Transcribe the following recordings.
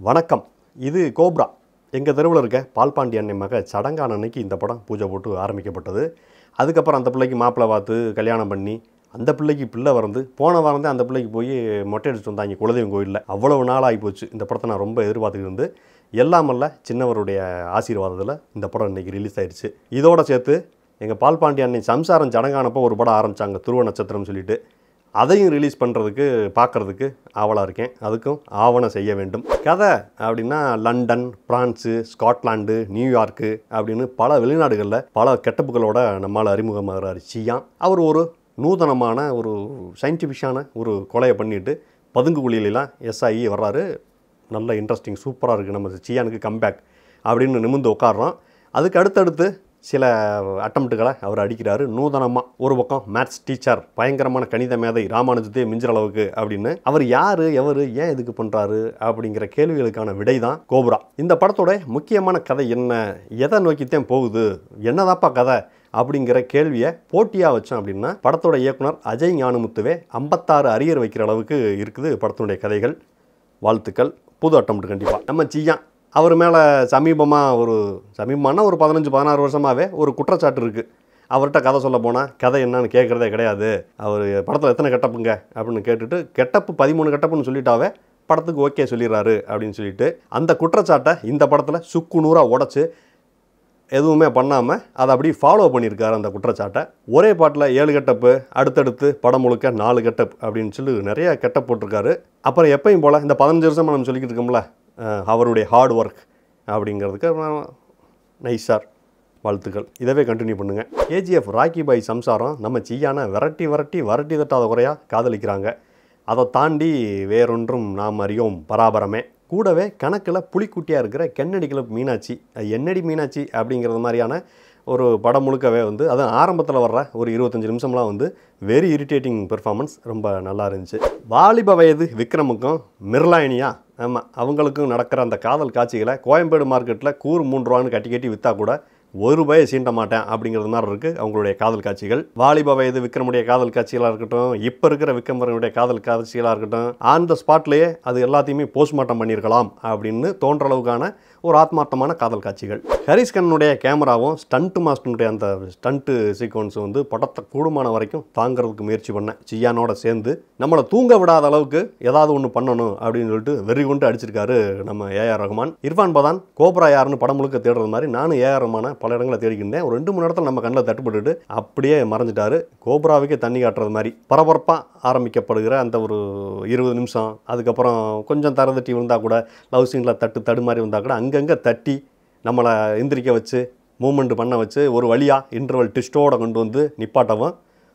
வணக்கம் இது கோப்ரா எங்கள் தெருவில் இருக்க பால்பாண்டி அன்னை மக சடங்கான அன்னைக்கு இந்த படம் பூஜை போட்டு ஆரம்பிக்கப்பட்டது அதுக்கப்புறம் அந்த பிள்ளைக்கு மாப்பிள்ளை பார்த்து கல்யாணம் பண்ணி அந்த பிள்ளைக்கு பிள்ளை வந்து போன வாரம் தான் அந்த பிள்ளைக்கு போய் மொட்டை அடிச்சுட்டு வந்தாங்க குலதெய்வம் கோயிலில் அவ்வளவு நாள் ஆகிப்போச்சு இந்த படத்தை நான் ரொம்ப எதிர்பார்த்துக்கிட்டு இருந்து எல்லாமல்ல சின்னவருடைய ஆசீர்வாதத்தில் இந்த படம் இன்னைக்கு ரிலீஸ் ஆயிடுச்சு இதோட சேர்த்து எங்கள் பால்பாண்டி அன்னை சம்சாரம் சடங்கானப்போ ஒரு படம் ஆரம்பித்தாங்க துருவ நட்சத்திரம் சொல்லிட்டு அதையும் ரிலீஸ் பண்ணுறதுக்கு பார்க்குறதுக்கு ஆவலாக இருக்கேன் அதுக்கும் ஆவணம் செய்ய வேண்டும் கதை அப்படின்னா லண்டன் பிரான்ஸு ஸ்காட்லாண்டு நியூயார்க்கு அப்படின்னு பல வெளிநாடுகளில் பல கெட்டப்புகளோட நம்மால் அறிமுகமாகிறார் சியான் அவர் ஒரு நூதனமான ஒரு சயின்டிஃபிஷான ஒரு கொலையை பண்ணிட்டு பதுங்கு குழியிலலாம் எஸ்ஐ வர்றாரு நல்ல இன்ட்ரெஸ்டிங் சூப்பராக இருக்குது நம்ம சியானுக்கு கம்பேக் அப்படின்னு நிமிர்ந்து உட்காடுறோம் அதுக்கு அடுத்தடுத்து சில அட்டம்ப்ட்டுகளை அவர் அடிக்கிறாரு நூதனமாக ஒரு பக்கம் மேத்ஸ் டீச்சர் பயங்கரமான கணித மேதை ராமானுஜத்தையே மிஞ்சுற அளவுக்கு அப்படின்னு அவர் யார் எவர் ஏன் இதுக்கு பண்ணுறாரு அப்படிங்கிற கேள்விகளுக்கான விடை தான் கோபுரா இந்த படத்தோட முக்கியமான கதை என்ன எதை நோக்கித்தான் போகுது என்னதாப்பா கதை அப்படிங்கிற கேள்வியை போட்டியாக வச்சோம் அப்படின்னா படத்தோட இயக்குனர் அஜய் ஞானமுத்துவே ஐம்பத்தாறு அரியர் வைக்கிற அளவுக்கு இருக்குது படத்தினுடைய கதைகள் வாழ்த்துக்கள் புது அட்டம்ப்ட் கண்டிப்பாக நம்ம சியான் அவர் மேலே சமீபமாக ஒரு சமீபமான ஒரு பதினஞ்சு பதினாறு வருஷமாகவே ஒரு குற்றச்சாட்டு இருக்குது அவர்கிட்ட கதை சொல்ல போனால் கதை என்னன்னு கேட்குறதே கிடையாது அவர் படத்தில் எத்தனை கெட்டப்புங்க அப்படின்னு கேட்டுட்டு கெட்டப்பு பதிமூணு கெட்டப்புன்னு சொல்லிட்டாவே படத்துக்கு ஓகே சொல்லிடுறாரு அப்படின்னு சொல்லிட்டு அந்த குற்றச்சாட்டை இந்த படத்தில் சுக்கு நூறாக உடச்சி எதுவுமே பண்ணாமல் அதை அப்படி ஃபாலோ பண்ணியிருக்காரு அந்த குற்றச்சாட்டை ஒரே பாட்டில் ஏழு கெட்டப்பு அடுத்தடுத்து படம் முழுக்க நாலு கெட்டப் அப்படின்னு சொல்லி நிறைய கெட்டப் போட்டிருக்காரு அப்புறம் எப்பயும் போல் இந்த பதினஞ்சு வருஷமாக நம்ம சொல்லிக்கிட்டு இருக்கோம்ல அஹ், அவருடைய ஹார்ட் ஒர்க் அப்படிங்கிறதுக்கு நைஸார் வாழ்த்துக்கள் இதவே கண்டினியூ பண்ணுங்கள் கேஜிஎஃப் ராக்கி பாய் சம்சாரம் நம்ம சியான விரட்டி விரட்டி விரட்டி தட்டாத குறையாக காதலிக்கிறாங்க அதை தாண்டி வேறொன்றும் நாம் அறியோம் பராபரமே கூடவே கணக்கில் புலிக்குட்டியாக இருக்கிற கென்னடி கிளப் மீனாட்சி அது என்னடி மீனாட்சி அப்படிங்கிறது மாதிரியான ஒரு படம் முழுக்கவே வந்து அதுவும் ஆரம்பத்தில் வர்ற ஒரு இருபத்தஞ்சி நிமிஷம்லாம் வந்து வெரி இரிட்டேட்டிங் பெர்ஃபார்மன்ஸ் ரொம்ப நல்லா இருந்துச்சு வாலிப வயது விக்ரமுக்கும் மிர்லாயினியா ஆமாம் அவங்களுக்கும் நடக்கிற அந்த காதல் காட்சிகளை கோயம்பேடு மார்க்கெட்டில் கூறு மூன்று ரூபான்னு கட்டி கட்டி விற்றா கூட ஒரு ரூபாயை சீண்ட மாட்டேன் அப்படிங்கிறது மாதிரி இருக்குது அவங்களுடைய காதல் காட்சிகள் வாலிப வயது விக்ரமுடைய காதல் காட்சிகளாக இருக்கட்டும் இப்போ இருக்கிற விக்ரமனுடைய காதல் காட்சிகளாக இருக்கட்டும் ஆன் த ஸ்பாட்லேயே அது எல்லாத்தையுமே போஸ்ட்மார்ட்டம் பண்ணியிருக்கலாம் அப்படின்னு தோன்ற அளவுக்கான ஒரு ஆத்மார்த்தமான காதல் காட்சிகள் ஹரிஸ் கண்ணனுடைய கேமராவும் ஸ்டண்ட் மாஸ்டருடைய அந்த ஸ்டண்ட்டு சீக்வன்ஸ் வந்து படத்தை கூடுமான வரைக்கும் தாங்கிறதுக்கு முயற்சி பண்ணேன் சியானோட சேர்ந்து நம்மளை தூங்க விடாத அளவுக்கு ஏதாவது ஒன்று பண்ணணும் அப்படின்னு சொல்லிட்டு வெறி கொண்டு அடிச்சிருக்காரு நம்ம ஏஆர் ரஹ்மான் இர்ஃபான் பதான் கோப்ரா யாருன்னு படம் முழுக்க தேடுறது மாதிரி நானும் ஏஆர் ரஹ்மான பல இடங்களை தேடிக்கிட்டேன் ஒரு ரெண்டு மணி நேரத்தில் நம்ம கண்ணில் தட்டுப்பட்டுட்டு அப்படியே மறைஞ்சிட்டாரு கோப்ராவுக்கே தண்ணி காட்டுறது மாதிரி பரபரப்பாக ஆரம்பிக்கப்படுகிற அந்த ஒரு இருபது நிமிஷம் அதுக்கப்புறம் கொஞ்சம் தரதட்டி விழுந்தால் கூட லவ் சீனில் தட்டு தடு மாதிரி வந்தால் கூட அங்கங்கே தட்டி நம்மளை எந்திரிக்க வச்சு மூமெண்ட் பண்ண வச்சு ஒரு வழியாக இன்டர்வல் டிஸ்டோட கொண்டு வந்து நிப்பாட்டவும்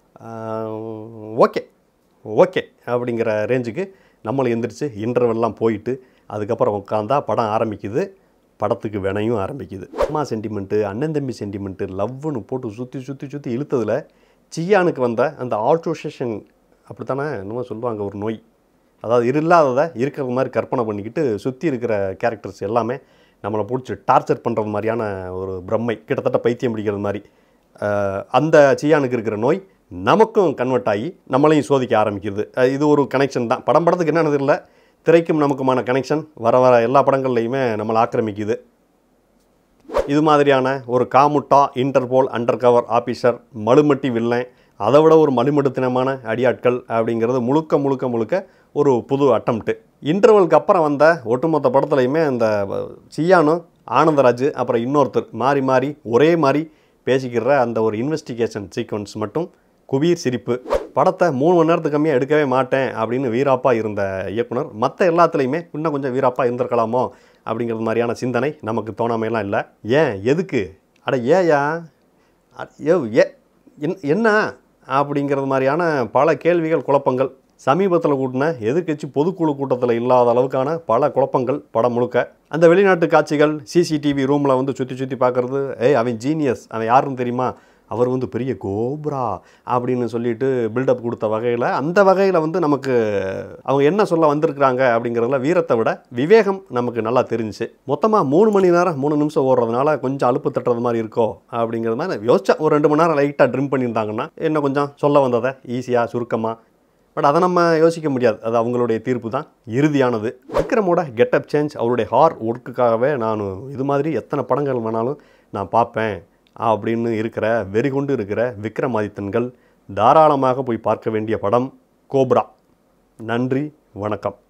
ஓகே ஓகே அப்படிங்கிற ரேஞ்சுக்கு நம்மளை எந்திரிச்சு இன்டர்வெல்லாம் போயிட்டு அதுக்கப்புறம் உட்காந்தா படம் ஆரம்பிக்குது படத்துக்கு வினையும் ஆரம்பிக்குது அம்மா சென்டிமெண்ட்டு அண்ணன் தம்பி சென்டிமெண்ட்டு லவ்னு போட்டு சுற்றி சுற்றி சுற்றி இழுத்ததில் சியானுக்கு வந்த அந்த ஆல்ட்ரோசேஷன் அப்படித்தானே என்னமோ சொல்லுவாங்க ஒரு நோய் அதாவது இல்லாததை இருக்கிற மாதிரி கற்பனை பண்ணிக்கிட்டு சுற்றி இருக்கிற கேரக்டர்ஸ் எல்லாமே நம்மளை பிடிச்சி டார்ச்சர் பண்ணுறது மாதிரியான ஒரு பிரம்மை கிட்டத்தட்ட பைத்தியம் பிடிக்கிறது மாதிரி அஹ், அந்த சியானுக்கு இருக்கிற நோய் நமக்கும் கன்வெர்ட் ஆகி நம்மளையும் சோதிக்க ஆரம்பிக்கிறது அஹ், இது ஒரு கனெக்ஷன் தான் படம் படத்துக்கு என்னன்னு தெரியல திரைக்கும் நமக்குமான கனெக்ஷன் வர வர எல்லா படங்கள்லையுமே நம்மளை ஆக்கிரமிக்குது இது மாதிரியான ஒரு காமுட்டா இன்டர்போல் அண்டர் கவர் ஆஃபீஸர் மழுமட்டி வில்லன் அதை விட ஒரு மலுமடுத்தினமான அடியாட்கள் அப்படிங்கிறது முழுக்க முழுக்க முழுக்க ஒரு புது அட்டம்ப்ட்டு இன்டர்வலுக்கு அப்புறம் வந்த ஒட்டுமொத்த படத்துலையுமே அந்த சியானும் ஆனந்தராஜ் அப்புறம் இன்னொருத்தர் மாறி மாறி ஒரே மாதிரி பேசிக்கிற அந்த ஒரு இன்வெஸ்டிகேஷன் சீக்வன்ஸ் மட்டும் குபீர் சிரிப்பு படத்தை மூணு மணி நேரத்துக்கு கம்மியாக எடுக்கவே மாட்டேன் அப்படின்னு வீராப்பா இருந்த இயக்குனர் மற்ற எல்லாத்துலேயுமே இன்னும் கொஞ்சம் வீராப்பா இருந்திருக்கலாமோ அப்படிங்கிறது மாதிரியான சிந்தனை நமக்கு தோணாமையெல்லாம் இல்லை ஏன் எதுக்கு அட ஏயா அ- ஏ ஏ என்- என்ன அப்படிங்கிறது மாதிரியான பல கேள்விகள் குழப்பங்கள் சமீபத்தில் கூட்டின எதிர்க்கட்சி பொதுக்குழு கூட்டத்தில் இல்லாத அளவுக்கான பல குழப்பங்கள் படம் முழுக்க அந்த வெளிநாட்டு காட்சிகள் சிசிடிவி ரூமில் வந்து சுற்றி சுற்றி பார்க்குறது ஏய் அவன் ஜீனியஸ் அவன் யாருன்னு தெரியுமா அவர் வந்து பெரிய கோப்ரா அப்படின்னு சொல்லிட்டு பில்டப் கொடுத்த வகையில் அந்த வகையில் வந்து நமக்கு அவங்க என்ன சொல்ல வந்திருக்கிறாங்க அப்படிங்கிறதுல வீரத்தை விட விவேகம் நமக்கு நல்லா தெரிஞ்சுச்சு மொத்தமாக மூணு மணி நேரம் மூணு நிமிஷம் ஓடுறதுனால கொஞ்சம் அலுப்பு தட்டுறது மாதிரி இருக்கோ அப்படிங்கிறது மாதிரி யோசிச்சா ஒரு ரெண்டு மணி நேரம் லைட்டாக ட்ரிம் பண்ணியிருந்தாங்கன்னா இன்னும் கொஞ்சம் சொல்ல வந்ததை ஈஸியாக சுருக்கமாக பட் அதை நம்ம யோசிக்க முடியாது அது அவங்களுடைய தீர்ப்பு தான் இறுதியானது விக்ரமோட கெட்டப் சேஞ்ச் அவருடைய ஹார் ஒர்க்குக்காகவே நான் இது மாதிரி எத்தனை படங்கள் வேணாலும் நான் பார்ப்பேன் அப்படின்னு இருக்கிற வெறி கொண்டு இருக்கிற விக்ரமாதித்தன்கள் தாராளமாக போய் பார்க்க வேண்டிய படம் கோப்ரா நன்றி வணக்கம்